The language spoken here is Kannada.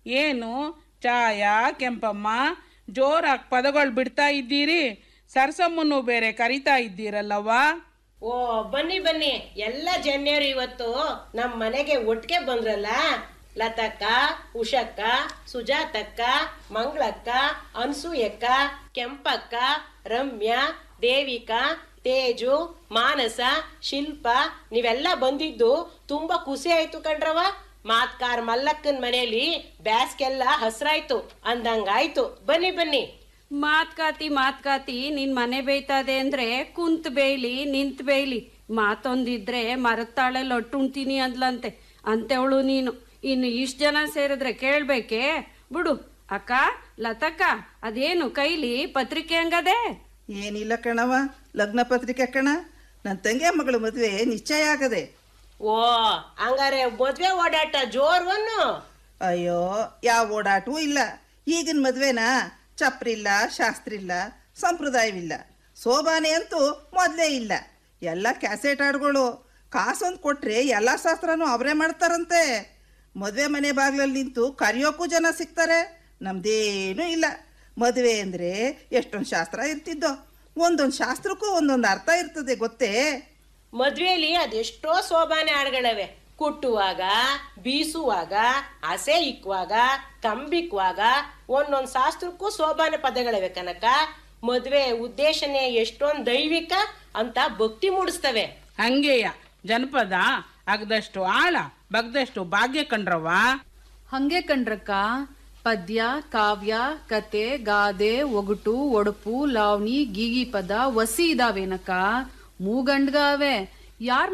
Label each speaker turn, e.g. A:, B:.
A: ಏನು ಚಾಯ ಕೆಂಪಮ್ಮ ಜೋರಾಗಿ ಪದಗಳು ಬಿಡ್ತಾ ಇದ್ದೀರಿ ಸರ್ಸಮ್ಮನ್ನು ಬೇರೆ ಕರಿತಾ ಇದ್ದೀರಲ್ಲವ್ವ
B: ಓ ಬನ್ನಿ ಬನ್ನಿ ಎಲ್ಲ ಜನ್ಯರು ಇವತ್ತು ನಮ್ಮ ಮನೆಗೆ ಒಟ್ಟಿಗೆ ಬಂದ್ರಲ್ಲ ಲತಕ್ಕ ಉಷಕ್ಕ ಸುಜಾತಕ್ಕ ಮಂಗಳಕ್ಕ ಅನ್ಸೂಯಕ್ಕ ಕೆಂಪಕ್ಕ ರಮ್ಯಾ ದೇವಿಕಾ ತೇಜು ಮಾನಸ ಶಿಲ್ಪ ನೀವೆಲ್ಲ ಬಂದಿದ್ದು ತುಂಬಾ ಖುಷಿ ಆಯ್ತು ಕಣ್ರವ ಮಾತ್ಕಾರ್ ಮಲ್ಲಕ್ಕನ್ ಮನೆಯಲ್ಲಿ ಬ್ಯಾಸ್ಗೆಲ್ಲ ಹಸ್ರಾಯ್ತು ಅಂದಂಗಾಯ್ತು ಬನ್ನಿ ಬನ್ನಿ
C: ಮಾತ್ಕಾತಿ ಮಾತ್ಕಾತಿ ನಿನ್ ಮನೆ ಬೇಯ್ತದೆ ಅಂದ್ರೆ ಕುಂತ್ ಬೇಯ್ಲಿ ನಿಂತ್ ಬೇಯ್ಲಿ ಮಾತೊಂದಿದ್ರೆ ಮರದ ತಾಳಲ್ಲಿ ಒಟ್ಟುಣ್ತೀನಿ ಅಂದ್ಲಂತೆ ಅಂತೇವಳು ನೀನು ಇನ್ನು ಇಷ್ಟು ಜನ ಸೇರಿದ್ರೆ ಕೇಳ್ಬೇಕೆ ಬಿಡು ಅಕ್ಕ ಲತಕ್ಕ ಅದೇನು ಕೈಲಿ ಪತ್ರಿಕೆ ಹಂಗದೆ
D: ಏನಿಲ್ಲ ಕಣವ ಲಗ್ನ ಪತ್ರಿಕೆ ಕಣ ನನ್ನ ತಂಗಿ ಮಗಳ ಮದುವೆ ನಿಶ್ಚಯ ಆಗದೆ
B: ಓ ಹಂಗಾರೆ ಮದ್ವೆ ಓಡಾಟ ಜೋರ್ವನ್ನು
D: ಅಯ್ಯೋ ಯಾವ ಓಡಾಟವೂ ಇಲ್ಲ ಈಗಿನ ಮದುವೆನ ಚಪ್ರಿಲ್ಲ ಶಾಸ್ತ್ರಿಲ್ಲ ಸಂಪ್ರದಾಯವಿಲ್ಲ ಶೋಭಾನೆ ಅಂತೂ ಮೊದಲೇ ಇಲ್ಲ ಎಲ್ಲ ಕ್ಯಾಸೆಟ್ ಹಾಡುಗಳು ಕಾಸೊಂದು ಕೊಟ್ರೆ ಎಲ್ಲ ಶಾಸ್ತ್ರನೂ ಅವರೇ ಮಾಡ್ತಾರಂತೆ ಮದುವೆ ಮನೆ ಬಾಗಿಲಲ್ಲಿ ನಿಂತು ಕರೆಯೋಕ್ಕೂ ಜನ ಸಿಗ್ತಾರೆ ನಮ್ದೇನೂ ಇಲ್ಲ ಮದುವೆ ಅಂದರೆ ಎಷ್ಟೊಂದು ಶಾಸ್ತ್ರ ಇರ್ತಿದ್ದೋ ಒಂದೊಂದು ಶಾಸ್ತ್ರಕ್ಕೂ ಒಂದೊಂದು ಅರ್ಥ ಇರ್ತದೆ ಗೊತ್ತೇ
B: ಮದ್ವೆಲಿ ಅದೆಷ್ಟೋ ಶೋಭಾನೆ ಹಾಡುಗಳವೆ ಕುಟ್ಟುವಾಗ ಬೀಸುವಾಗ ಹಸೆ ಇಕ್ಕುವಾಗ ಕಂಬಿಕ್ಕುವಾಗ ಒಂದೊಂದ್ ಶಾಸ್ತ್ರಕ್ಕೂ ಶೋಭಾನೆ ಪದಗಳಿವೆ ಕನಕ ಮದ್ವೆ ಉದ್ದೇಶನೇ ಎಷ್ಟೊಂದ್ ದೈವಿಕ ಅಂತ ಭಕ್ತಿ ಮೂಡಿಸ್ತವೆ
A: ಹಂಗೆಯ ಜನಪದ ಅಗದಷ್ಟು ಆಳ ಬಗ್ದಷ್ಟು ಭಾಗ್ಯ ಕಂಡ್ರವ್ವ
E: ಹಂಗೆ ಕಂಡ್ರಕ್ಕ ಪದ್ಯ ಕಾವ್ಯ ಕತೆ ಗಾದೆ ಒಗಟು ಒಡಪು ಲಾವಣಿ ಗೀಗಿ ಪದ ವಸಿ ಇದಾವೇನಕ್ಕ ಮೂಗಂಡ್ಗಾವೆ ಯಾರ್